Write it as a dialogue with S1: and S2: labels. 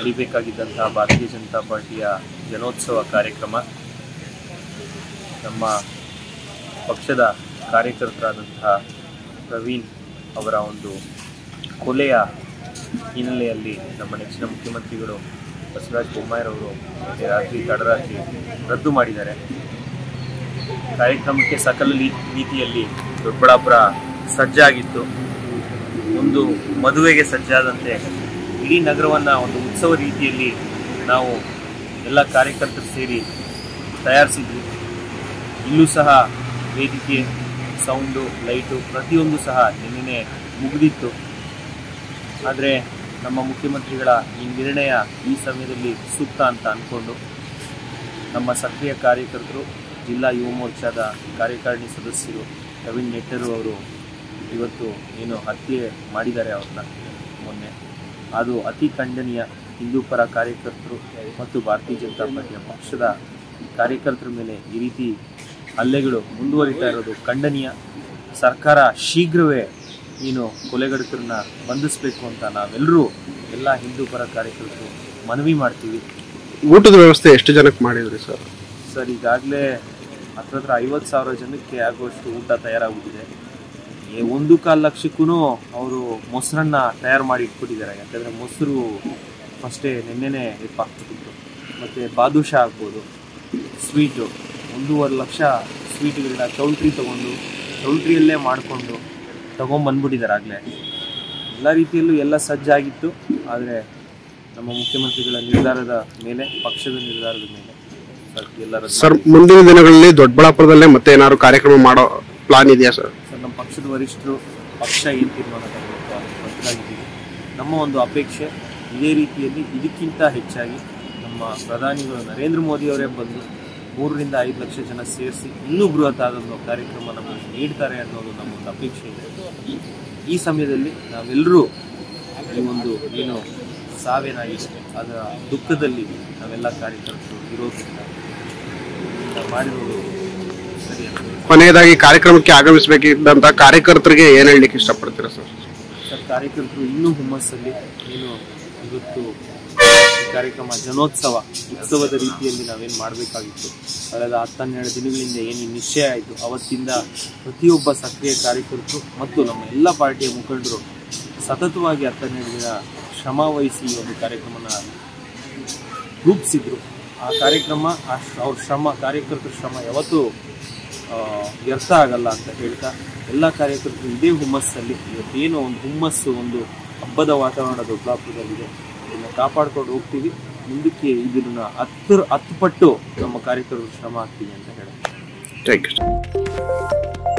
S1: ನಡಿಬೇಕಾಗಿದ್ದಂತಹ ಭಾರತೀಯ ಜನತಾ ಪಾರ್ಟಿಯ ಜನೋತ್ಸವ ಕಾರ್ಯಕ್ರಮ ನಮ್ಮ ಪಕ್ಷದ ಕಾರ್ಯಕರ್ತರಾದಂತಹ ಪ್ರವೀಣ್ ಅವರ ಒಂದು ಕೊಲೆಯ ಹಿನ್ನೆಲೆಯಲ್ಲಿ ನಮ್ಮ ನೆಚ್ಚಿನ ಮುಖ್ಯಮಂತ್ರಿಗಳು ಬಸವರಾಜ ಬೊಮ್ಮಾಯಿರವರು ಮತ್ತೆ ರಾತ್ರಿ ತಡರಾತ್ರಿ ರದ್ದು ಮಾಡಿದ್ದಾರೆ ಕಾರ್ಯಕ್ರಮಕ್ಕೆ ಸಕಲ ರೀ- ರೀತಿಯಲ್ಲಿ ದೊಡ್ಡಬಳ್ಳಾಪುರ ಸಜ್ಜಾಗಿತ್ತು ಒಂದು ಮದುವೆಗೆ ಸಜ್ಜಾದಂತೆ ಇಡೀ ನಗರವನ್ನು ಒಂದು ಉತ್ಸವ ರೀತಿಯಲ್ಲಿ ನಾವು ಎಲ್ಲ ಕಾರ್ಯಕರ್ತರು ಸೇರಿ ತಯಾರಿಸಿದ್ವಿ ಇಲ್ಲೂ ಸಹ ವೇದಿಕೆ ಸೌಂಡು ಲೈಟು ಪ್ರತಿಯೊಂದು ಸಹ ನಿನ್ನೆ ಮುಗಿದಿತ್ತು ಆದರೆ ನಮ್ಮ ಮುಖ್ಯಮಂತ್ರಿಗಳ ಈ ನಿರ್ಣಯ ಈ ಸಮಯದಲ್ಲಿ ಸೂಕ್ತ ಅಂತ ಅಂದ್ಕೊಂಡು ನಮ್ಮ ಸಕ್ರಿಯ ಕಾರ್ಯಕರ್ತರು ಜಿಲ್ಲಾ ಯುವ ಮೋರ್ಚಾದ ಕಾರ್ಯಕಾರಿಣಿ ಸದಸ್ಯರು ಪ್ರವೀಣ್ ನೆಟ್ಟರು ಅವರು ಇವತ್ತು ಏನು ಹತ್ಯೆ ಮಾಡಿದ್ದಾರೆ ಅವ್ರನ್ನ ಮೊನ್ನೆ ಅದು ಅತಿ ಖಂಡನೀಯ ಹಿಂದೂ ಪರ ಕಾರ್ಯಕರ್ತರು ಮತ್ತು ಭಾರತೀಯ ಜನತಾ ಪಾರ್ಟಿಯ ಪಕ್ಷದ ಕಾರ್ಯಕರ್ತರ ಮೇಲೆ ಈ ರೀತಿ ಹಲ್ಲೆಗಳು ಮುಂದುವರಿತಾ ಇರೋದು ಖಂಡನೀಯ ಸರ್ಕಾರ ಶೀಘ್ರವೇ ಏನು ಕೊಲೆಗಡಕರನ್ನ ಬಂಧಿಸಬೇಕು ಅಂತ ನಾವೆಲ್ಲರೂ ಎಲ್ಲ ಹಿಂದೂ ಪರ ಕಾರ್ಯಕರ್ತರು ಮನವಿ ಮಾಡ್ತೀವಿ
S2: ಊಟದ ವ್ಯವಸ್ಥೆ ಎಷ್ಟು ಜನಕ್ಕೆ ಮಾಡಿದ್ರಿ ಸರ್
S1: ಸರ್ ಈಗಾಗಲೇ ಹತ್ರ ಹತ್ರ ಐವತ್ತು ಸಾವಿರ ಜನಕ್ಕೆ ಆಗುವಷ್ಟು ಊಟ ತಯಾರಾಗ್ಬಿಟ್ಟಿದೆ ಈ ಒಂದು ಕಾಲು ಲಕ್ಷಕ್ಕೂ ಅವರು ಮೊಸರನ್ನ ತಯಾರು ಮಾಡಿ ಇಟ್ಬಿಟ್ಟಿದ್ದಾರೆ ಯಾಕಂದರೆ ಮೊಸರು ಫಸ್ಟೇ ನೆನ್ನೆನೇ ಎಪ್ಪಾಕ್ಬಿಟ್ಟಿದ್ರು ಮತ್ತು ಬಾದುಷಾ ಆಗ್ಬೋದು ಸ್ವೀಟು ಒಂದೂವರೆ ಲಕ್ಷ ಸ್ವೀಟ್ಗಳನ್ನ ಚೌಲ್ಟ್ರಿ ತೊಗೊಂಡು ಚೌಲ್ಟ್ರಿಯಲ್ಲೇ ಮಾಡಿಕೊಂಡು ತೊಗೊಂಬಂದ್ಬಿಟ್ಟಿದ್ದಾರೆ ಆಗಲೇ ಎಲ್ಲ ರೀತಿಯಲ್ಲೂ ಎಲ್ಲ ಸಜ್ಜಾಗಿತ್ತು ಆದರೆ ನಮ್ಮ ಮುಖ್ಯಮಂತ್ರಿಗಳ ನಿರ್ಧಾರದ ಮೇಲೆ ಪಕ್ಷದ ನಿರ್ಧಾರದ ಮೇಲೆ ಸರ್ ಎಲ್ಲರ
S2: ಸರ್ ಮುಂದಿನ ದಿನಗಳಲ್ಲಿ ದೊಡ್ಡಬಳ್ಳಾಪುರದಲ್ಲೇ ಮತ್ತೆ ಏನಾದ್ರು ಕಾರ್ಯಕ್ರಮ ಮಾಡೋ ಪ್ಲಾನ್ ಇದೆಯಾ ಸರ್
S1: ಸರ್ ನಮ್ಮ ಪಕ್ಷದ ವರಿಷ್ಠರು ಪಕ್ಷ ಏನು ತೀರ್ಮಾನ ತಗೊಳ್ಳುತ್ತೋ ಅದಕ್ಕೆ ಬದ್ಧರಾಗಿದ್ದೀವಿ ನಮ್ಮ ಒಂದು ಅಪೇಕ್ಷೆ ಇದೇ ರೀತಿಯಲ್ಲಿ ಇದಕ್ಕಿಂತ ಹೆಚ್ಚಾಗಿ ನಮ್ಮ ಪ್ರಧಾನಿಗಳು ನರೇಂದ್ರ ಮೋದಿ ಅವರೇ ಬಂದು ಮೂರರಿಂದ ಐದು ಲಕ್ಷ ಜನ ಸೇರಿಸಿ ಇನ್ನೂ ಬೃಹತ್ತಾದ ಒಂದು ಕಾರ್ಯಕ್ರಮ ನಮಗೆ ನೀಡ್ತಾರೆ ಅನ್ನೋದು ನಮ್ಮ ಒಂದು ಅಪೇಕ್ಷೆ ಇದೆ ಈ ಈ ಸಮಯದಲ್ಲಿ ನಾವೆಲ್ಲರೂ ಈ ಒಂದು ಏನು ಸಾವೇನಾಗಿದೆ ಅದರ ದುಃಖದಲ್ಲಿ ನಾವೆಲ್ಲ ಕಾರ್ಯಕರ್ತರು ಇರೋದ್ರಿಂದ ನಾವು ಮಾಡಿರೋದು ಸರಿ ಅಂತ
S2: ಕೊನೆಯದಾಗಿ ಕಾರ್ಯಕ್ರಮಕ್ಕೆ ಆಗಮಿಸಬೇಕಿದ್ದಂತ ಕಾರ್ಯಕರ್ತರಿಗೆ ಏನ್ ಹೇಳಲಿಕ್ಕೆ ಇಷ್ಟಪಡ್ತೀರಾ ಸರ್
S1: ಸರ್ ಕಾರ್ಯಕರ್ತರು ಇನ್ನೂ ಹುಮ್ಮಸ್ಸಲ್ಲಿ ಏನು ಇವತ್ತು ಈ ಕಾರ್ಯಕ್ರಮ ಜನೋತ್ಸವ ಉತ್ಸವದ ರೀತಿಯಲ್ಲಿ ನಾವೇನು ಮಾಡಬೇಕಾಗಿತ್ತು ಕಳೆದ ಹತ್ತನ್ನೆರಡು ದಿನಗಳಿಂದ ಏನು ನಿಶ್ಚಯ ಆಯಿತು ಅವತ್ತಿಂದ ಪ್ರತಿಯೊಬ್ಬ ಸಕ್ರಿಯ ಕಾರ್ಯಕರ್ತರು ಮತ್ತು ನಮ್ಮ ಎಲ್ಲ ಪಾರ್ಟಿಯ ಮುಖಂಡರು ಸತತವಾಗಿ ಹತ್ತನ್ನೆರಡು ದಿನ ಶ್ರಮ ವಹಿಸಿ ಈ ಒಂದು ಕಾರ್ಯಕ್ರಮನ ರೂಪಿಸಿದ್ರು ಆ ಕಾರ್ಯಕ್ರಮ ಆ ಶ್ರ- ಅವ್ರ ಶ್ರಮ ಕಾರ್ಯಕರ್ತರ ಶ್ರಮ ಯಾವತ್ತೂ ಆ, ವ್ಯರ್ಥ ಆಗಲ್ಲ ಅಂತ ಹೇಳ್ತಾ ಎಲ್ಲ ಕಾರ್ಯಕರ್ತರು ಇದೇ ಹುಮ್ಮಸ್ಸಲ್ಲಿ ಇವತ್ತೇನು ಒಂದು ಹುಮ್ಮಸ್ಸು ಒಂದು ಹಬ್ಬದ ವಾತಾವರಣ ದೊಡ್ಡಬಳ್ಳಾಪುರದಲ್ಲಿದೆ ಇದನ್ನು ಕಾಪಾಡ್ಕೊಂಡು ಹೋಗ್ತೀವಿ ಮುಂದಕ್ಕೆ ಇದನ್ನ ಹತ್ತು ಹತ್ತು ಪಟ್ಟು ನಮ್ಮ ಕಾರ್ಯಕರ್ತರು ಶ್ರಮ ಆಗ್ತೀವಿ ಅಂತ ಹೇಳಿ
S2: ಥ್ಯಾಂಕ್ ಯು